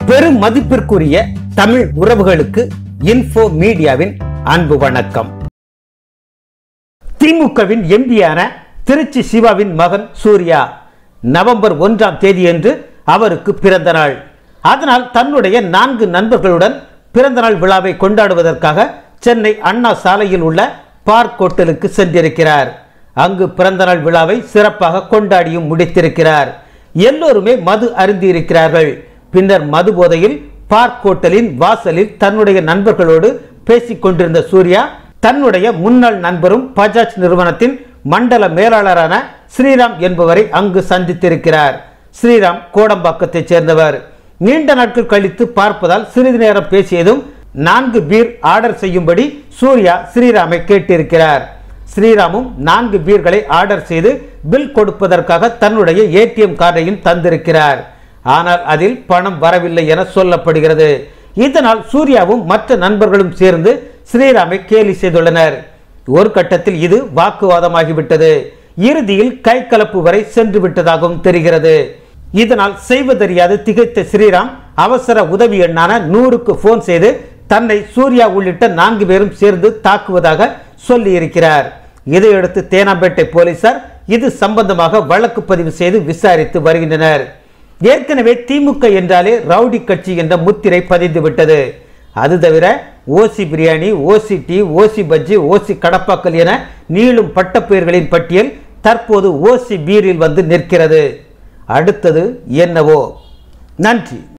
பெரும் மதிப்பிற்குரிய தமிழ் உறவுகளுக்கு இன்ஃபோ மீடியாவின் அன்பு வணக்கம் திமுகவின் எம்பியான திருச்சி சிவாவின் மகன் சூர்யா நவம்பர் ஒன்றாம் தேதியன்று அவருக்கு பிறந்த நாள் அதனால் தன்னுடைய நான்கு நண்பர்களுடன் பிறந்தநாள் விழாவை கொண்டாடுவதற்காக சென்னை அண்ணா சாலையில் உள்ள பார்க் ஹோட்டலுக்கு சென்றிருக்கிறார் அங்கு பிறந்தநாள் விழாவை சிறப்பாக கொண்டாடியும் முடித்திருக்கிறார் எல்லோருமே மது அருந்தியிருக்கிறார்கள் பின்னர் மது போதையில் பார்க் ஹோட்டலின் வாசலில் தன்னுடைய நண்பர்களோடு பேசிக் கொண்டிருந்த சூர்யா தன்னுடைய முன்னாள் நண்பரும் பஜாஜ் நிறுவனத்தின் மண்டல மேலாளரான ஸ்ரீராம் என்பவரை அங்கு சந்தித்திருக்கிறார் ஸ்ரீராம் கோடம்பாக்கத்தைச் சேர்ந்தவர் நீண்ட நாட்கள் கழித்து பார்ப்பதால் சிறிது நேரம் பேசியதும் நான்கு பீர் ஆர்டர் செய்யும்படி சூர்யா ஸ்ரீராமை கேட்டிருக்கிறார் ஸ்ரீராமும் நான்கு பீர்களை ஆர்டர் செய்து பில் கொடுப்பதற்காக தன்னுடைய ஏடிஎம் கார்டையும் தந்திருக்கிறார் ஆனால் அதில் பணம் வரவில்லை என சொல்லப்படுகிறது இதனால் சூர்யாவும் மற்ற நண்பர்களும் சேர்ந்து ஸ்ரீராமை கேலி செய்துள்ளனர் ஒரு கட்டத்தில் இது வாக்குவாதமாகிவிட்டது இறுதியில் கை கலப்பு வரை சென்று விட்டதாகவும் தெரிகிறது இதனால் செய்வதறியாது திகைத்த ஸ்ரீராம் அவசர உதவி எண்ணான நூறுக்கு போன் செய்து தன்னை சூர்யா உள்ளிட்ட நான்கு பேரும் சேர்ந்து தாக்குவதாக சொல்லியிருக்கிறார் இதையடுத்து தேனாம்பேட்டை போலீசார் இது சம்பந்தமாக வழக்கு பதிவு செய்து விசாரித்து வருகின்றனர் ஏற்கனவே திமுக என்றாலே ரவுடி கட்சி என்ற முத்திரை பதிந்து விட்டது அது தவிர ஓசி பிரியாணி ஓசி டீ ஓசி பஜ்ஜி ஓசி கடப்பாக்கல் என நீளும் பட்டப்பெயர்களின் பட்டியல் தற்போது ஓசி பீரில் வந்து நிற்கிறது அடுத்தது என்னவோ நன்றி